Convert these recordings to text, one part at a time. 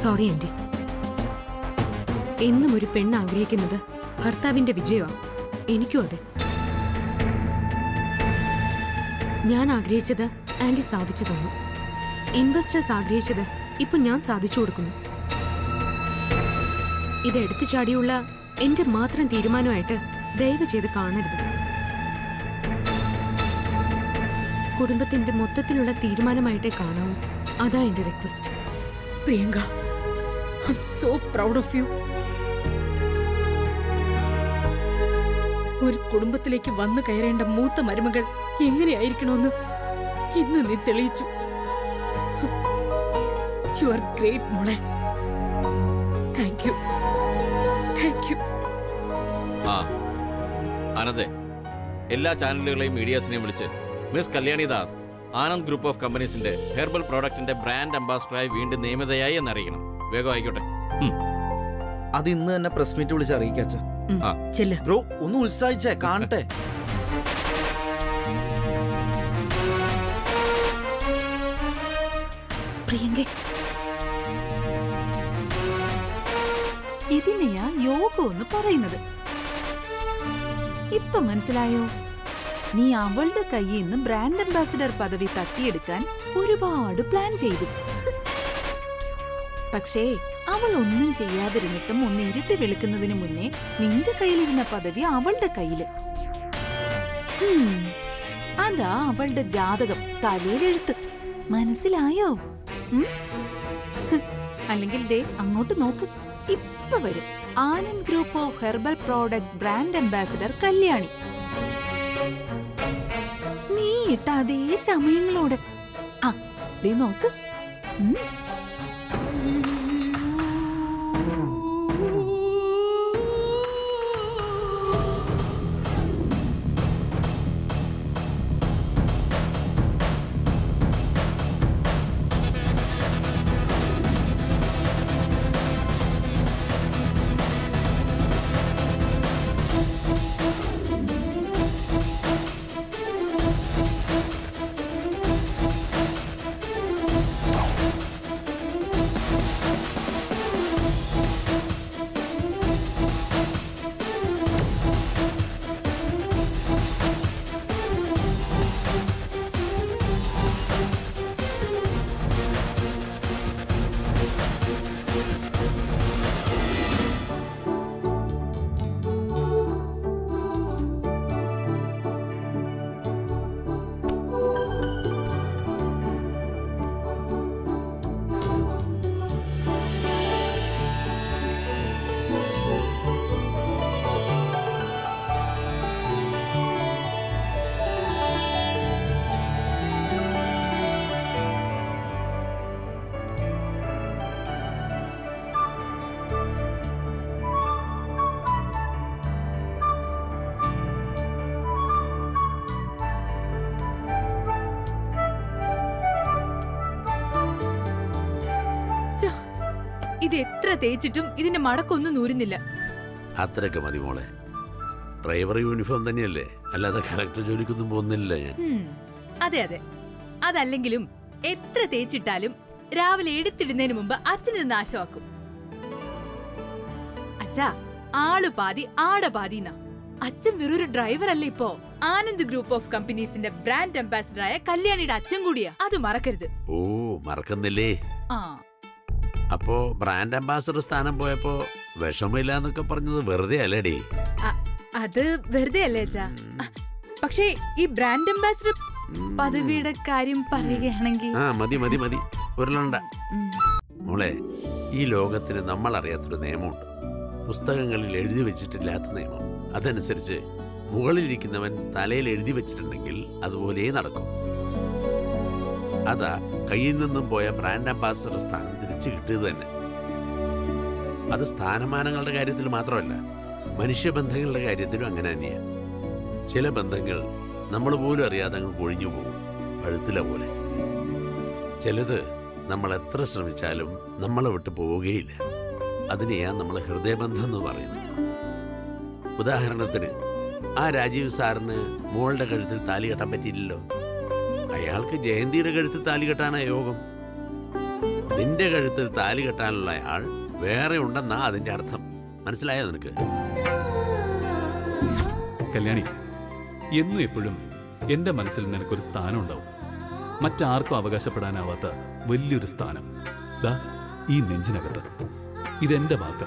Sorry aunty എന്നും ഒരു പെണ്ണ് ആഗ്രഹിക്കുന്നത് ഭർത്താവിന്റെ വിജയമാണ് എനിക്കും അതെ ഞാൻ ആഗ്രഹിച്ചത് ആന്റി സാധിച്ചു തന്നു ഇൻവെസ്റ്റേഴ്സ് ആഗ്രഹിച്ചത് ഇപ്പൊ ഞാൻ സാധിച്ചു കൊടുക്കുന്നു ഇത് എടുത്തു ചാടിയുള്ള എന്റെ മാത്രം തീരുമാനമായിട്ട് ദയവ് ചെയ്ത് കാണരുത് കുടുംബത്തിന്റെ മൊത്തത്തിലുള്ള തീരുമാനമായിട്ടേ കാണാവൂ അതാ എന്റെ request Priyanka I so proud of you ഒരു കുടുംബത്തിലേക്ക് വന്നു കയറേണ്ട മൂത്ത മരുമകൾ എങ്ങനെയായിരിക്കണമെന്ന് ഇന്ന് നീ തെളിയിച്ചു യു ആർ ഗ്രേറ്റ് മോളെ താങ്ക് യു താങ്ക് യു ആ ആനന്ദേ എല്ലാ ചാനലുകളെയും മീഡിയാസിനെയും വിളിച്ച് miss Kalyani Das Anand group of കമ്പനീസിന്റെ ഹെർബൽ പ്രോഡക്റ്റിന്റെ ബ്രാൻഡ് അംബാസിഡറായി വീണ്ടും നിയമിതയായി എന്നറിയിക്കണം വേഗം ആയിക്കോട്ടെ അത് ഇന്ന് തന്നെ പ്രസ് മീറ്റ് വിളിച്ച് അറിയിക്കാച്ച ആ ചെല്ല് ബ്രോ ഒന്ന് ഉത്സാഹിച്ചേ കാണട്ടെ പ്രിയങ്കെ ഇതിനെയാ യോഗം എന്ന് പറയുന്നത് ഇപ്പൊ മനസ്സിലായോ നീ അവളുടെ കയ്യിൽ നിന്ന് ബ്രാൻഡ് അംബാസിഡർ പദവി തട്ടിയെടുക്കാൻ ഒരുപാട് പ്ലാൻ ചെയ്തു പക്ഷേ അവൾ ഒന്നും ചെയ്യാതിരുന്നിട്ടും ഒന്ന് ഇരുട്ടി വെളുക്കുന്നതിന് മുന്നേ നിന്റെ കയ്യിലിരുന്ന പദവി അവളുടെ കയ്യില് ഹും, അതാ അവളുടെ ജാതകം തലയിലെഴുത്ത് മനസ്സിലായോ ഉം? ഹ്, അല്ലെങ്കിൽ ദേ അങ്ങോട്ട് നോക്ക് ഇപ്പൊ വരും Anand group of herbal product brand ambassador Kalyani നീ ഇട്ട അതേ ചമയങ്ങളോട് ആ ദേ നോക്ക് ഉം. ശ്ശോ, ഇത് എത്ര തേച്ചിട്ടും ഇതിന്റെ മടക്കൊന്നും നൂരുന്നില്ല അത്രയൊക്കെ മതി മോളെ ഡ്രൈവർ യൂണിഫോം തന്നെയല്ലേ അല്ലാതെ കലക്ടർ ജോലിക്കൊന്നും പോകുന്നില്ല ഞാൻ ഹും, അതെ അതെ അതല്ലെങ്കിലും എത്ര തേച്ചിട്ടാലും രാവിലെ എടുത്തിടുന്നതിന് മുമ്പ് അച്ഛന് നാശമാക്കും അച്ഛാ ആള് പാതി ആട പാതിന്നാ അച്ഛൻ വെറൊരു ഡ്രൈവർ അല്ല ഇപ്പോ ആനന്ദ് ഗ്രൂപ്പ് ഓഫ് കമ്പനീസിന്റെ ബ്രാൻഡ് അംബാസിഡറായ കല്യാണിയുടെ അച്ഛൻ കൂടിയാ അത് മറക്കരുത് ഓ മറക്കുന്നില്ലേ ആ അപ്പോ ബ്രാൻഡ് അംബാസഡർ സ്ഥാനം പോയപ്പോ വിഷമില്ല എന്നൊക്കെ പറഞ്ഞത് വെറുതെ അല്ലേടി അ- അത് വെറുതെ അല്ലേ അച്ഛാ പക്ഷേ ഈ ബ്രാൻഡ് അംബാസിഡർ പദവിയുടെ കാര്യം പറയുകയാണെങ്കിൽ ആ മതി മതി മതി ഉരുളണ്ട ഉം. മോളെ ഈ ലോകത്തിന് നമ്മൾ അറിയാത്തൊരു നിയമമുണ്ട് പുസ്തകങ്ങളിൽ എഴുതി വെച്ചിട്ടില്ലാത്ത നിയമം അതനുസരിച്ച് മുകളിലിരിക്കുന്നവൻ തലയിൽ എഴുതി വെച്ചിട്ടുണ്ടെങ്കിൽ അതുപോലെ നടക്കും അതാ കയ്യിൽ നിന്നും പോയ ബ്രാൻഡ് അംബാസഡർ സ്ഥാനം തിരിച്ചു കിട്ടിയത് തന്നെ അത് സ്ഥാനമാനങ്ങളുടെ കാര്യത്തിൽ മാത്രമല്ല മനുഷ്യബന്ധങ്ങളുടെ കാര്യത്തിലും അങ്ങനെ തന്നെയാണ് ചില ബന്ധങ്ങൾ നമ്മൾ പോലും അറിയാതെ അങ്ങ് കൊഴിഞ്ഞു പോകും പഴുത്തില പോലെ ചിലത് നമ്മൾ എത്ര ശ്രമിച്ചാലും നമ്മളെ വിട്ട് പോവുകയില്ല അതിനെയാ നമ്മൾ ഹൃദയബന്ധം എന്ന് പറയുന്നത് ഉദാഹരണത്തിന് ആ രാജീവ് സാറിന് മോളുടെ കഴുത്തിൽ താലി കെട്ടാൻ പറ്റിയില്ലല്ലോ അയാൾക്ക് ജയന്തിയുടെ കഴുത്തിൽ താലി കെട്ടാനാ യോഗം നിന്റെ കഴുത്തിൽ താലി കെട്ടാനുള്ള ആൾ വേറെ ഉണ്ടെന്നാ അതിന്റെ അർത്ഥം മനസ്സിലായോ നിനക്ക് കല്യാണി എന്നും എപ്പോഴും എന്റെ മനസ്സിൽ നിനക്കൊരു സ്ഥാനം ഉണ്ടാവും മറ്റാർക്കും അവകാശപ്പെടാനാവാത്ത വലിയൊരു സ്ഥാനം ദാ ഈ നെഞ്ചിനകത്ത് ഇതെന്റെ വാക്ക്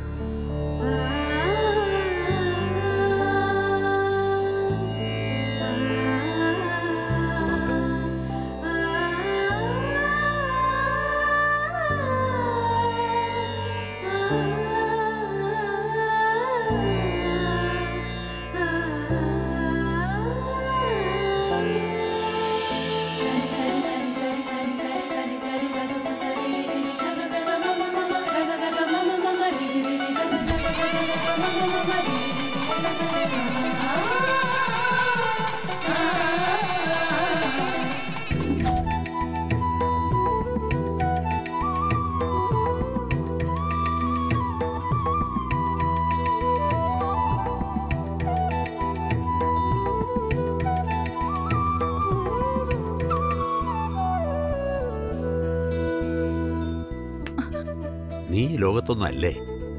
നീ ഈ ലോകത്തൊന്നും അല്ലേ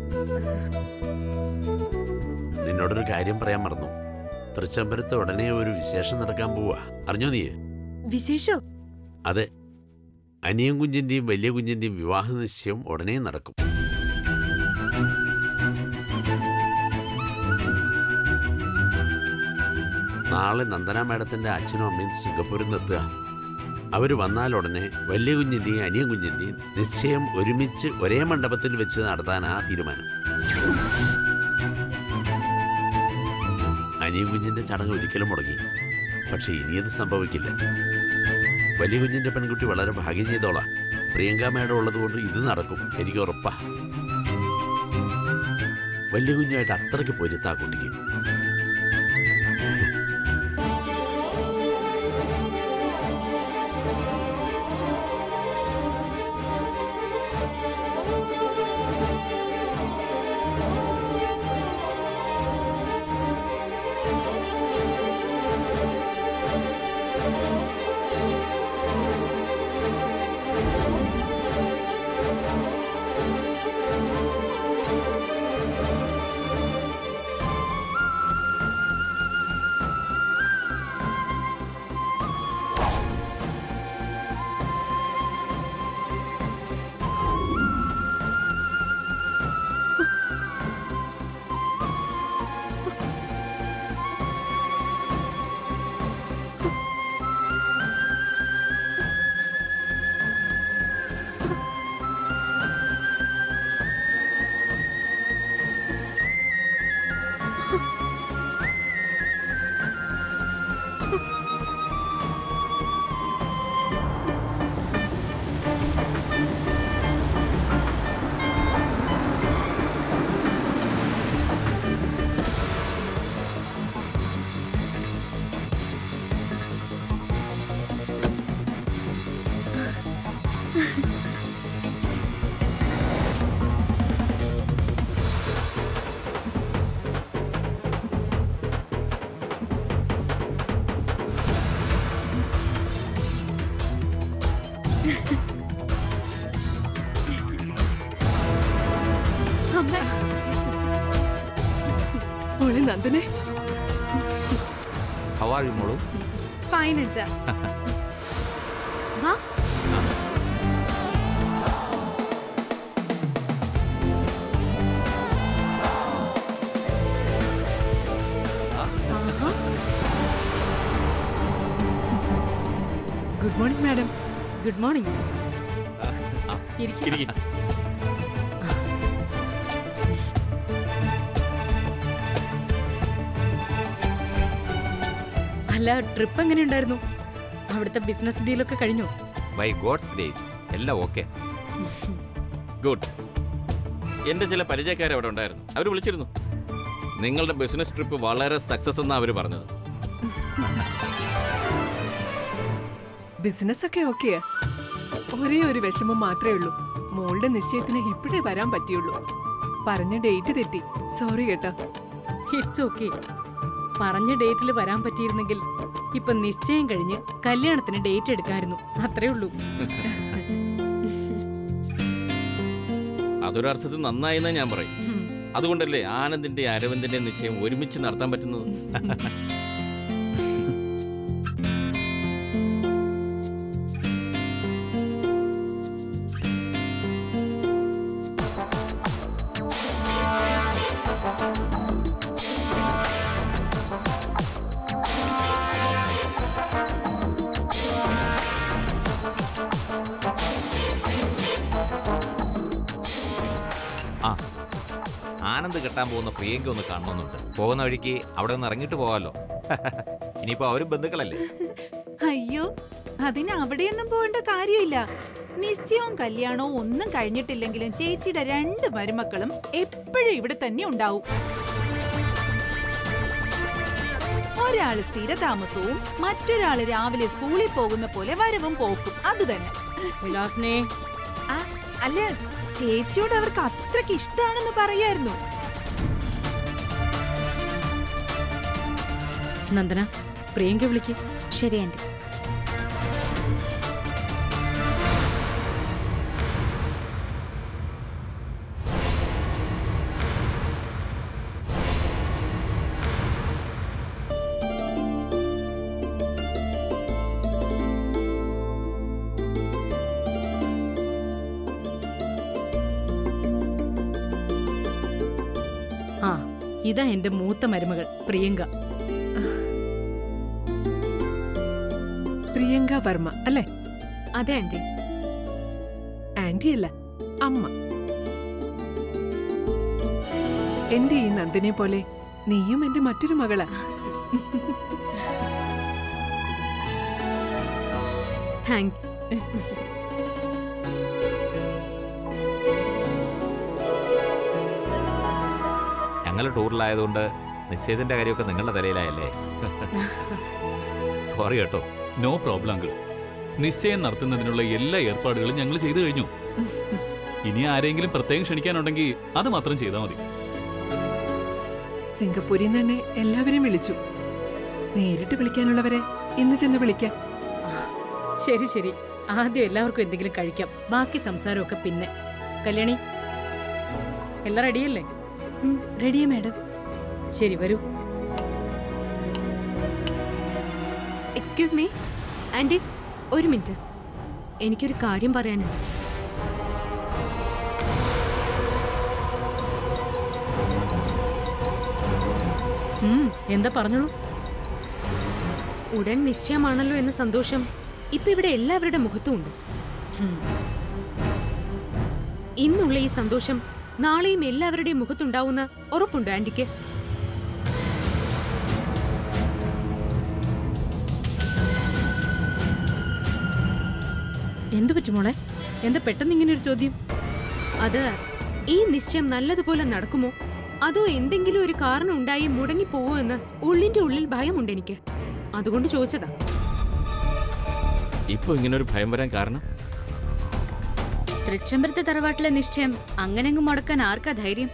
നിന്നോടൊരു കാര്യം പറയാൻ മറന്നു തൃച്ചംബരത്ത് ഉടനെ ഒരു വിശേഷം നടക്കാൻ പോവാ അറിഞ്ഞോ നീ വിശേഷോ അതെ അനിയൻ കുഞ്ഞിന്റെയും വലിയ കുഞ്ഞിന്റെയും വിവാഹ നിശ്ചയം ഉടനെ നടക്കും നാളെ നന്ദന മാഡത്തിന്റെ അച്ഛനും അമ്മയും സിംഗപ്പൂരിൽ നിന്ന് എത്തുക അവർ വന്നാൽ ഉടനെ വലിയ കുഞ്ഞിന്റെയും അനിയൻ കുഞ്ഞിന്റെയും നിശ്ചയം ഒരുമിച്ച് ഒരേ മണ്ഡപത്തിൽ വെച്ച് നടത്താനാ തീരുമാനം അനിയൻ കുഞ്ഞിന്റെ ചടങ്ങ് ഒരിക്കലും മുടങ്ങി പക്ഷെ ഇനിയത് സംഭവിക്കില്ല വലിയ കുഞ്ഞിന്റെ പെൺകുട്ടി വളരെ ഭാഗ്യം ചെയ്തോളാം പ്രിയങ്ക മേഡം ഉള്ളതുകൊണ്ട് ഇത് നടക്കും എനിക്ക് ഉറപ്പാ വലിയ കുഞ്ഞുമായിട്ട് അത്രയ്ക്ക് പൊരുത്താ കുട്ടിക്ക് മോളെ നന്ദനെ ഹൗ ആർ യു മോളു ഫൈൻ അച്ഛാ വാ good morning madam good morning ഇരിക്കും ഇരിക്ക്. അല്ല ട്രിപ്പ് എങ്ങനെയുണ്ടായിരുന്നു അവിടുത്തെ ബിസിനസ് ഡീലൊക്കെ കഴിഞ്ഞോ ബൈ ഗോഡ്സ് ഗ്രേറ്റ് എല്ലാം ഓക്കെ ഗുഡ് എന്റെ ചില പരിചയക്കാർ അവിടെ ഉണ്ടായിരുന്നു അവർ വിളിച്ചിരുന്നു നിങ്ങളുടെ ബിസിനസ് ട്രിപ്പ് വളരെ സക്സസ് എന്നാണ് അവർ പറഞ്ഞത് ബിസിനസ് ഒക്കെ ഓക്കെയാ ഒരേ ഒരു വിഷമം മാത്രമേ ഉള്ളൂ മോളുടെ നിശ്ചയത്തിന് ഇപ്പോഴേ വരാൻ പറ്റിയുള്ളൂ പറഞ്ഞ ഡേറ്റ് തെറ്റി സോറി കേട്ടോ ഇറ്റ്സ് ഓക്കെ പറഞ്ഞ ഡേറ്റിൽ വരാൻ പറ്റിയിരുന്നെങ്കിൽ ഇപ്പൊ നിശ്ചയം കഴിഞ്ഞ് കല്യാണത്തിന് ഡേറ്റ് എടുക്കായിരുന്നു അത്രേ ഉള്ളൂ അതൊരർത്ഥത്തിൽ നന്നായെന്നേ ഞാൻ പറയും അതുകൊണ്ടല്ലേ ആനന്ദിന്റെ അരവിന്ദിന്റെ നിശ്ചയം ഒരുമിച്ച് നടത്താൻ പറ്റുന്നത് ആ ആനന്ദ് കെട്ടാൻ പോകുന്ന പ്രിയങ്ക ഒന്ന് കാണണമെന്നുണ്ട് പോകുന്ന വഴിക്ക് അവിടെ ഒന്ന് ഇറങ്ങിയിട്ട് പോകാമല്ലോ ഇനിയിപ്പോ അവരും ബന്ധുക്കളല്ലേ അയ്യോ അതിന് അവിടെയൊന്നും പോകേണ്ട കാര്യമില്ല നിശ്ചയവും കല്യാണവും ഒന്നും കഴിഞ്ഞിട്ടില്ലെങ്കിലും ചേച്ചിയുടെ രണ്ട് മരുമക്കളും എപ്പോഴും ഇവിടെ തന്നെ ഉണ്ടാവും ഒരാള് സ്ഥിരതാമസവും മറ്റൊരാള് രാവിലെ സ്കൂളിൽ പോകുന്ന പോലെ വരവും പോക്കും അത് തന്നെ വിലാസിനെ ആ, അല്ല ചേച്ചിയോട് അവർക്ക് അത്രയ്ക്ക് ഇഷ്ടാണെന്ന് പറയായിരുന്നു നന്ദന പ്രിയങ്ക വിളിക്ക് ശരി ആന്റി ആ ഇതാ എന്റെ മൂത്ത മരുമകൾ പ്രിയങ്ക പ്രിയങ്ക വർമ്മ അല്ലേ അതെ ആന്റി ആന്റി അല്ല അമ്മ എന്റെ ഈ നന്ദിനെ പോലെ നീയും എന്റെ മറ്റൊരു മകളാ താങ്ക്സ് ഞങ്ങൾ ടൂറിലായതുകൊണ്ട് നിശ്ചയത്തിന്റെ കാര്യമൊക്കെ നിങ്ങളുടെ തലയിലായല്ലേ സോറി കേട്ടോ നോ പ്രോബ്ലം അങ്കിൾ നിശ്ചയം നടത്തുന്നതിനുള്ള എല്ലാ ഏർപ്പാടുകളും ഞങ്ങൾ ചെയ്തു കഴിഞ്ഞു ഇനി ആരെങ്കിലും പ്രത്യേകം ക്ഷണിക്കാനുണ്ടെങ്കിൽ അത് മാത്രം ചെയ്താൽ മതി സിംഗപ്പൂരിൽ നിന്ന് തന്നെ എല്ലാവരെയും വിളിച്ചു നേരിട്ട് വിളിക്കാനുള്ളവരെ ഇന്ന് ചെന്ന് വിളിക്കാം ശരി ശരി ആദ്യം എല്ലാവർക്കും എന്തെങ്കിലും കഴിക്കാം ബാക്കി സംസാരമൊക്കെ പിന്നെ കല്യാണി എല്ലാം റെഡിയല്ലേ റെഡിയാ മാഡം ശരി വരൂ എക്സ്ക്യൂസ് മീ ആൻറ്റി ഒരു മിനിറ്റ് എനിക്കൊരു കാര്യം പറയാനുണ്ട് ഉം, എന്താ പറഞ്ഞോളൂ ഉടൻ നിശ്ചയമാണല്ലോ എന്ന സന്തോഷം ഇപ്പൊ ഇവിടെ എല്ലാവരുടെ മുഖത്തും ഉണ്ട് ഹും. ഇന്നുള്ള ഈ സന്തോഷം നാളെയും എല്ലാവരുടെയും മുഖത്തുണ്ടാവുന്ന ഉറപ്പുണ്ടോ ആന്റിക്ക് എന്തു പറ്റും മോളെ എന്താ പെട്ടെന്ന് ഇങ്ങനെ ഒരു ചോദ്യം അത് ഈ നിശ്ചയം നല്ലതുപോലെ നടക്കുമോ അതോ എന്തെങ്കിലും ഒരു കാരണം ഉണ്ടായി മുടങ്ങിപ്പോവോ എന്ന് ഉള്ളിന്റെ ഉള്ളിൽ ഭയമുണ്ട് എനിക്ക് അതുകൊണ്ട് ചോദിച്ചതാ ഇപ്പൊ ഇങ്ങനൊരു ഭയം വരാൻ കാരണം തൃച്ചംബരത്തെ തറവാട്ടിലെ നിശ്ചയം അങ്ങനെങ്ങ് മുടക്കാൻ ആർക്കാ ധൈര്യം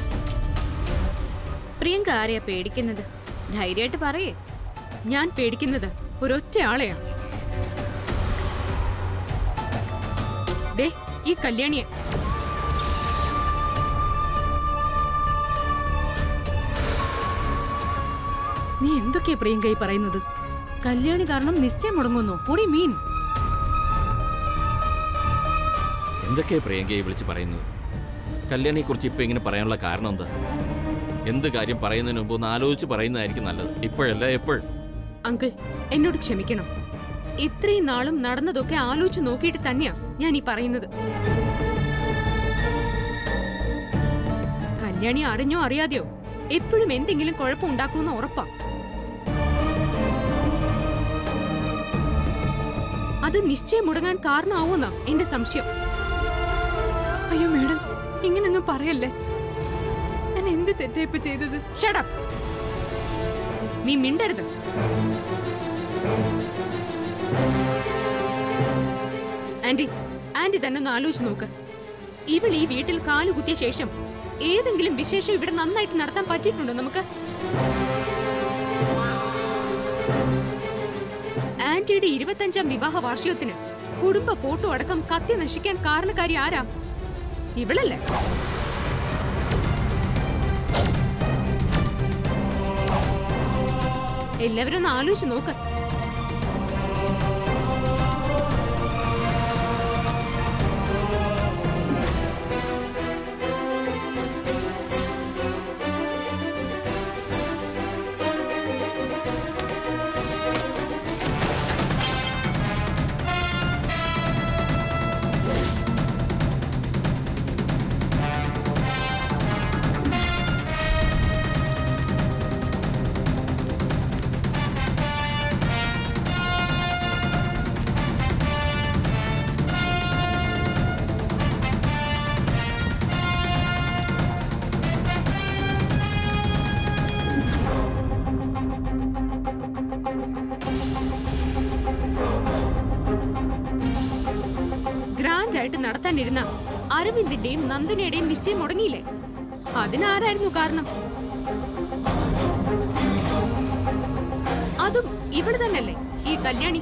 പ്രിയങ്ക ആരെയാ പേടിക്കുന്നത് ധൈര്യമായിട്ട് പറയേ ഞാൻ പേടിക്കുന്നത് ഒരൊറ്റ ആളെയാണ് ദേ ഈ കല്യാണിയെ നീ എന്തൊക്കെയാ പ്രിയങ്ക ഈ പറയുന്നത് കല്യാണി കാരണം നിശ്ചയം മുടങ്ങുന്നു ഒടി മീൻ എന്തൊക്കെയാ പ്രിയങ്കയെ വിളിച്ച് പറയുന്നത് കല്യാണിയെ കുറിച്ച് ഇപ്പൊ ഇങ്ങനെ പറയാനുള്ള കാരണം എന്താ എന്ത് കാര്യം പറയുന്നതിന് മുമ്പ് ഒന്ന് ആലോചിച്ച് പറയുന്നതായിരിക്കും നല്ലത് ഇപ്പോഴല്ല എപ്പോഴും അങ്കിൾ എന്നോട് ക്ഷമിക്കണം ഇത്രയും നാളും നടന്നതൊക്കെ ആലോചിച്ച് നോക്കിയിട്ട് തന്നെയാ ഞാൻ ഈ പറയുന്നത് കല്യാണി അറിഞ്ഞോ അറിയാതെയോ എപ്പോഴും എന്തെങ്കിലും കുഴപ്പം ഉണ്ടാക്കുമെന്ന് ഉറപ്പാ അത് നിശ്ചയം മുടങ്ങാൻ കാരണമാവുമെന്നാ എന്റെ സംശയം അയ്യോ മേഡം ഇങ്ങനൊന്നും പറയല്ലേ ഞാൻ എന്ത് തെറ്റാ ഇപ്പൊ ചെയ്തത് ഷടപ്പ് നീ മിണ്ടരുത് ആന്റി ആന്റി തന്നെ ഒന്ന് ആലോചിച്ച് നോക്ക് ഇവൾ ഈ വീട്ടിൽ കാലുകുത്തിയ ശേഷം ഏതെങ്കിലും വിശേഷം ഇവിടെ നന്നായിട്ട് നടത്താൻ പറ്റിയിട്ടുണ്ടോ നമുക്ക് ആന്റിയുടെ ഇരുപത്തഞ്ചാം വിവാഹ വാർഷികത്തിന് കുടുംബ ഫോട്ടോ അടക്കം കത്തി നശിക്കാൻ കാരണക്കാരി ആരാ ഇവളല്ലേ എല്ലാവരും ഒന്ന് ആലോചിച്ച് നോക്ക് ഗ്രാൻഡ് ആയിട്ട് നടത്താനിരുന്ന അരവിന്ദിന്റെയും നന്ദനയുടെയും നിശ്ചയം മുടങ്ങിയില്ലേ അതിനാരായിരുന്നു കാരണം അതും ഇവിടെ തന്നെയല്ലേ ഈ കല്യാണി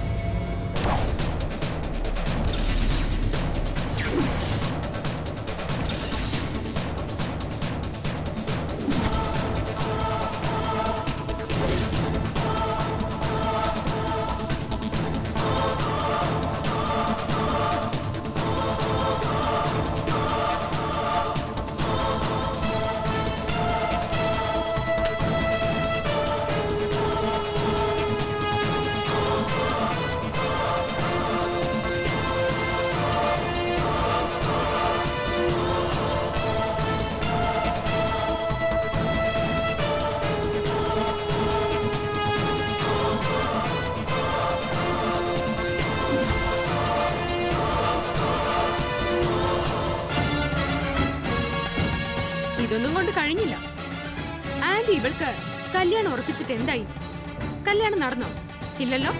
ഇതൊന്നും കൊണ്ട് കഴിഞ്ഞില്ല ആന്റി ഇവൾക്ക് കല്യാണം ഉറപ്പിച്ചിട്ട് എന്തായി കല്യാണം നടന്നോ ഇല്ലല്ലോ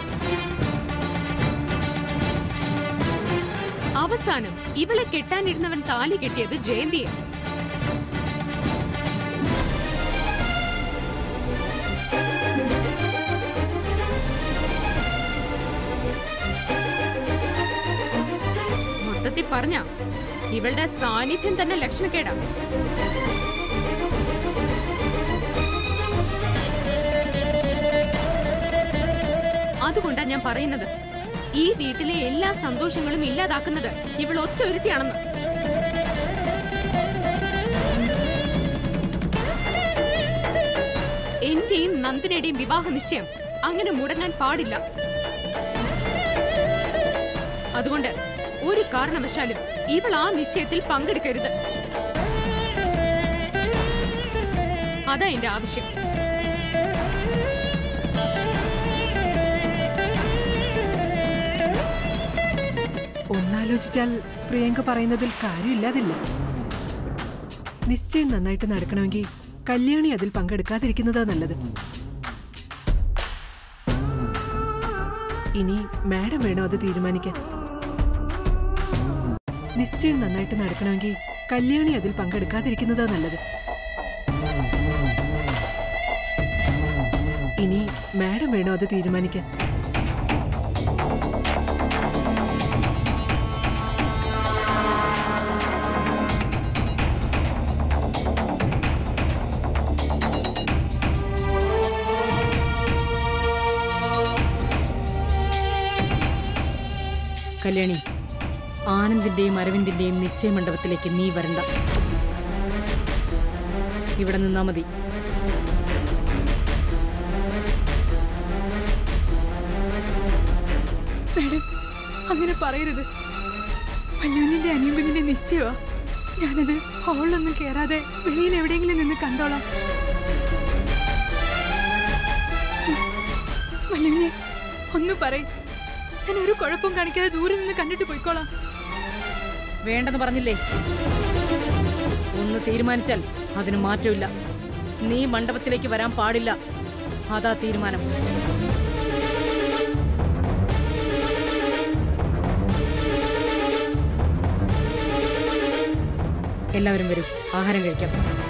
അവസാനം ഇവളെ കെട്ടാനിരുന്നവൻ താലി കെട്ടിയത് ജയന്തിയെ മൊത്തത്തിൽ പറഞ്ഞ ഇവളുടെ സാന്നിധ്യം തന്നെ ലക്ഷണക്കേടാ അതുകൊണ്ടാ ഞാൻ പറയുന്നത് ഈ വീട്ടിലെ എല്ലാ സന്തോഷങ്ങളും ഇല്ലാതാക്കുന്നത് ഇവൾ ഒറ്റ ഒരുത്തിയാണെന്ന് എന്റെയും നന്ദനയുടെയും വിവാഹ നിശ്ചയം അങ്ങനെ മുടങ്ങാൻ പാടില്ല അതുകൊണ്ട് ഒരു കാരണവശാലും ഇവൾ ആ നിശ്ചയത്തിൽ പങ്കെടുക്കരുത് അതാ എന്റെ ആവശ്യം ഒന്നാലോചിച്ചാൽ പ്രിയങ്ക പറയുന്നതിൽ കാര്യമില്ലാതില്ല നിശ്ചയം നന്നായിട്ട് നടക്കണമെങ്കിൽ കല്യാണി അതിൽ പങ്കെടുക്കാതിരിക്കുന്നതാ നല്ലത് ഇനി മാഡം വേണോ അത് തീരുമാനിക്കാൻ നിശ്ചയം നന്നായിട്ട് നടക്കണമെങ്കിൽ കല്യാണി അതിൽ പങ്കെടുക്കാതിരിക്കുന്നതാ നല്ലത് ഇനി മാഡം വേണോ അത് തീരുമാനിക്കാൻ കല്യാണി ആനന്ദിന്റെയും അരവിന്ദിന്റെയും നിശ്ചയ മണ്ഡപത്തിലേക്ക് നീ വരണ്ട ഇവിടെ നിന്നാ മതി മാഡം അങ്ങനെ പറയരുത് പല്ലുവിന്റെ അനിയമ്പതിന്റെ നിശ്ചയമാ ഞാനത് ഹോളിലൊന്നും കേറാതെ വെളിയിൽ എവിടെയെങ്കിലും നിന്ന് കണ്ടോളാം വല്ലുവിനെ ഒന്ന് പറയും ഞാൻ ഒരു കുഴപ്പവും കാണിക്കാതെ ദൂരെ നിന്ന് കണ്ടിട്ട് പോയിക്കോളാം വേണ്ടെന്ന് പറഞ്ഞില്ലേ ഒന്ന് തീരുമാനിച്ചാൽ അതിന് മാറ്റമില്ല നീ മണ്ഡപത്തിലേക്ക് വരാൻ പാടില്ല അതാ തീരുമാനം എല്ലാവരും വരൂ ആഹാരം കഴിക്കാം